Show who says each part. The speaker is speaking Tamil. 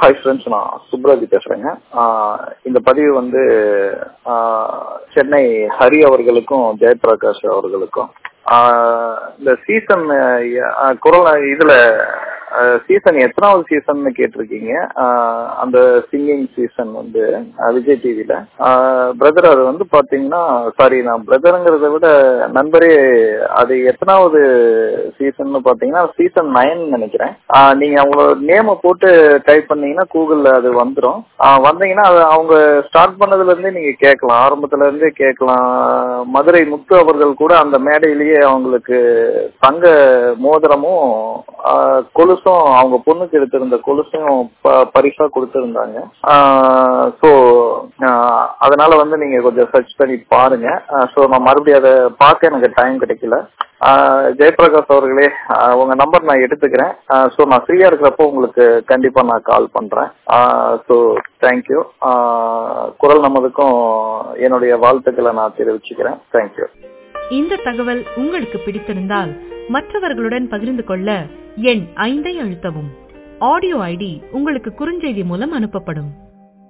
Speaker 1: ஹாய் ஃப்ரெண்ட்ஸ் நான் சுப்ராஜி பேசுறேங்க ஆஹ் இந்த பதிவு வந்து ஆஹ் சென்னை ஹரி அவர்களுக்கும் ஜெயபிரகாஷ் அவர்களுக்கும் ஆஹ் இந்த சீசன் கொரோனா இதுல சீசன் எத்தனாவது சீசன் கேட்டிருக்கீங்க ஆஹ் அந்த சிங்கிங் சீசன் வந்து ஆஹ் விஜய் டிவில பிரதர் அது வந்து பாத்தீங்கன்னா சாரி நான் பிரதருங்கிறத விட நண்பரே அது எத்தனாவது சீசன் பாத்தீங்கன்னா சீசன் நைன் நினைக்கிறேன் ஆஹ் நீங்க அவங்களோட நேம போட்டு டைப் பண்ணீங்கன்னா கூகுள்ல அது வந்துடும் வந்தீங்கன்னா அது அவங்க ஸ்டார்ட் பண்ணதுல இருந்தே நீங்க கேட்கலாம் ஆரம்பத்துல இருந்தே கேட்கலாம் மதுரை முத்து அவர்கள் கூட அந்த மேடையிலேயே அவங்களுக்கு தங்க மோதிரமும் ஆஹ் கொலுசும் அவங்க பொண்ணுக்கு எடுத்திருந்த கொலுசும் ப- பரிசா கொடுத்திருந்தாங்க ஸோ அதனால வந்து நீங்க கொஞ்சம் சர்ச் பண்ணி பாருங்க ஸோ நான் மறுபடியும் அதை பார்க்க எனக்கு டைம் கிடைக்கல ஆஹ் ஜெயபிரகாஷ் அவர்களே ஆஹ் உங்க நம்பர் நான் எடுத்துக்கிறேன் ஸோ நான் ஃப்ரீயா இருக்கிறப்போ உங்களுக்கு கண்டிப்பா நான் கால் பண்றேன் ஸோ தேங்க்யூ குரல் நமதுக்கும் என்னுடைய வாழ்த்துக்களை நான் தெரிவிச்சுக்கிறேன் தேங்க்யூ
Speaker 2: இந்த தகவல் உங்களுக்கு பிடித்திருந்தால் மற்றவர்களுடன் பகிர்ந்து கொள்ள எண் ஐந்தை அழுத்தவும் ஆடியோ ஐடி உங்களுக்கு குறுஞ்செய்தி மூலம் அனுப்பப்படும்